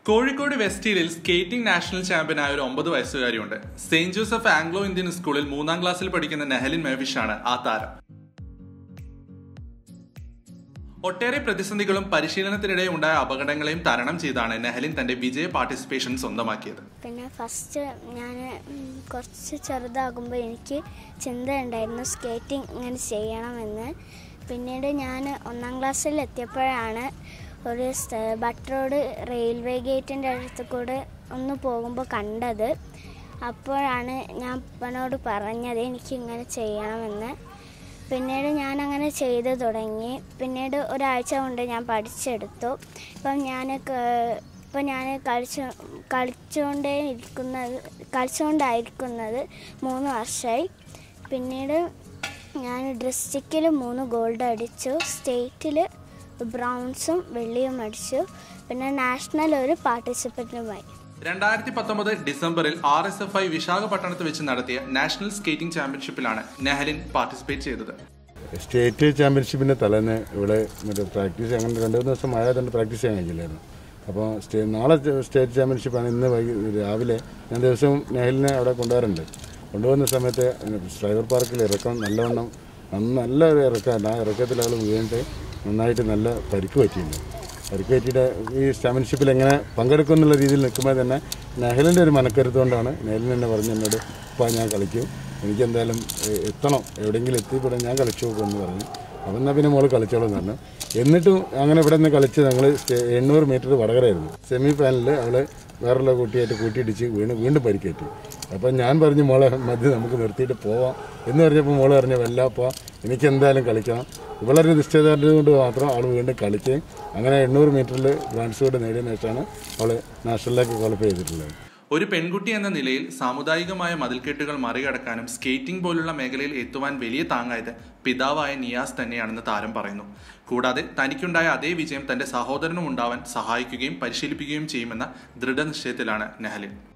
Kozhikode west ഹില്ലിൽ skating national ചാമ്പ്യനായ ഒരു ഒമ്പത് വയസ്സുകാരിയുണ്ട് സെയിന്റ് ജോസഫ് ആംഗ്ലോ ഇന്ത്യൻ സ്കൂളിൽ മൂന്നാം ക്ലാസ്സിൽ പഠിക്കുന്ന നെഹലിൻ മേവിഷാണ് ആ താരം ഒട്ടേറെ പ്രതിസന്ധികളും പരിശീലനത്തിനിടെ ഉണ്ടായ അപകടങ്ങളെയും തരണം ചെയ്താണ് നെഹലിൻ തന്റെ വിജയ പാർട്ടിസിപ്പേഷൻ സ്വന്തമാക്കിയത് പിന്നെ ഫസ്റ്റ് ഞാൻ കുറച്ച് ചെറുതാകുമ്പോൾ എനിക്ക് ചിന്ത ഉണ്ടായിരുന്നു സ്കേറ്റിംഗ് ഇങ്ങനെ ചെയ്യണമെന്ന് പിന്നീട് ഞാൻ ഒന്നാം ക്ലാസ്സിൽ എത്തിയപ്പോഴാണ് ഒരു സ്റ്റ- ബട്ട് റോഡ് റെയിൽവേ ഗേറ്റിൻ്റെ അടുത്ത് കൂടെ ഒന്ന് പോകുമ്പോൾ കണ്ടത് അപ്പോഴാണ് ഞാൻ അപ്പനോട് പറഞ്ഞത് എനിക്ക് ഇങ്ങനെ ചെയ്യണമെന്ന് പിന്നീട് ഞാൻ അങ്ങനെ ചെയ്തു തുടങ്ങി പിന്നീട് ഒരാഴ്ച കൊണ്ട് ഞാൻ പഠിച്ചെടുത്തു ഇപ്പം ഞാൻ ഇപ്പം ഞാൻ കളിച്ചു കളിച്ചുകൊണ്ടേ ഇരിക്കുന്നത് കളിച്ചുകൊണ്ടായിരിക്കുന്നത് മൂന്ന് വർഷമായി പിന്നീട് ഞാൻ ഡിസ്ട്രിക്റ്റിൽ മൂന്ന് ഗോൾഡ് അടിച്ചു സ്റ്റേറ്റിൽ ബ്രൗൺസും വെള്ളിയും അടിച്ചു പിന്നെ നാഷണൽ ഒരു പാർട്ടിസിപ്പൻറ്റുമായി രണ്ടായിരത്തി പത്തൊമ്പത് ഡിസംബറിൽ ആർ എസ് എഫ് ഐ വിശാഖപട്ടണത്ത് വെച്ച് നടത്തിയ നാഷണൽ സ്കേറ്റിംഗ് ചാമ്പ്യൻഷിപ്പിലാണ് നെഹലിൻ പാർട്ടിസിപ്പേറ്റ് ചെയ്തത് സ്റ്റേറ്റ് ചാമ്പ്യൻഷിപ്പിൻ്റെ തലേന്ന് ഇവിടെ മറ്റേ പ്രാക്ടീസ് അങ്ങനെ രണ്ട് മൂന്ന് ദിവസം മഴ തന്നെ പ്രാക്ടീസ് ചെയ്യാൻ കഴിയില്ലായിരുന്നു അപ്പോൾ സ്റ്റേ നാളെ സ്റ്റേറ്റ് ചാമ്പ്യൻഷിപ്പാണ് ഇന്ന് വൈകി രാവിലെ ഞാൻ ദിവസവും നെഹലിനെ അവിടെ കൊണ്ടുവരുന്നുണ്ട് കൊണ്ടുപോകുന്ന സമയത്ത് ഡ്രൈവർ പാർക്കിൽ ഇറക്കം നല്ലവണ്ണം നന്ന നല്ല ഒരു ഇറക്കമാണ് ആ ഇറക്കത്തിൽ അവൾ വീണിട്ട് നന്നായിട്ട് നല്ല പരിക്ക് പറ്റിയിട്ടുണ്ട് പരിക്ക് പറ്റിയിട്ട് ഈ ചാമ്പ്യൻഷിപ്പിൽ എങ്ങനെ പങ്കെടുക്കും എന്നുള്ള രീതിയിൽ നിൽക്കുമ്പോൾ തന്നെ നെഹലിൻ്റെ ഒരു മനക്കരുത്ത് കൊണ്ടാണ് നെഹലിൻ എന്നെ പറഞ്ഞു എന്നോട് ഇപ്പോൾ ഞാൻ കളിക്കും എനിക്ക് എന്തായാലും എ- എത്തണം എവിടെയെങ്കിലും എത്തിപ്പെടാൻ ഞാൻ കളിച്ചു പോകുമെന്ന് പറഞ്ഞു അപ്പം എന്നാൽ പിന്നെ മോള് കളിച്ചോളും എന്ന് പറഞ്ഞു എന്നിട്ടും അങ്ങനെ ഇവിടെ നിന്ന് കളിച്ച് ഞങ്ങൾ എണ്ണൂറ് മീറ്റർ വടകരയായിരുന്നു സെമി ഫൈനലിൽ അവൾ വേറുള്ള കുട്ടിയായിട്ട് കൂട്ടിയിടിച്ച് വീണ് വീണ്ടും പരിക്കേറ്റി അപ്പം ഞാൻ പറഞ്ഞു മോളെ മതി നമുക്ക് നിർത്തിയിട്ട് പോവാം എന്ന് പറഞ്ഞപ്പോൾ മോള് പറഞ്ഞു വല്ലപ്പോൾ എനിക്ക് എന്തായാലും കളിക്കണം വളരെ നിശ്ചയദാർഢ്യം കൊണ്ട് മാത്രം അവൾ വീണ്ടും കളിക്കുകയും അങ്ങനെ എണ്ണൂറ് മീറ്ററിൽ ഗ്രാൻഡ് സ്കോഡ് നേടിയതിനു ശേഷമാണ് അവൾ നാഷണലിലേക്ക് ക്വാളിഫൈ ചെയ്തിട്ടുള്ളത് ഒരു പെൺകുട്ടി എന്ന നിലയിൽ സാമുദായികമായ മതിൽക്കെട്ടുകൾ മറികടക്കാനും സ്കേറ്റിംഗ് പോലുള്ള മേഖലയിൽ എത്തുവാൻ വലിയ താങ്ങായത് പിതാവായ നിയാസ് തന്നെയാണെന്ന് താരം പറയുന്നു കൂടാതെ തനിക്കുണ്ടായ അതേ വിജയം തന്റെ സഹോദരനും ഉണ്ടാവാൻ സഹായിക്കുകയും പരിശീലിപ്പിക്കുകയും ചെയ്യുമെന്ന ദൃഢനിശ്ചയത്തിലാണ് നെഹലിൻ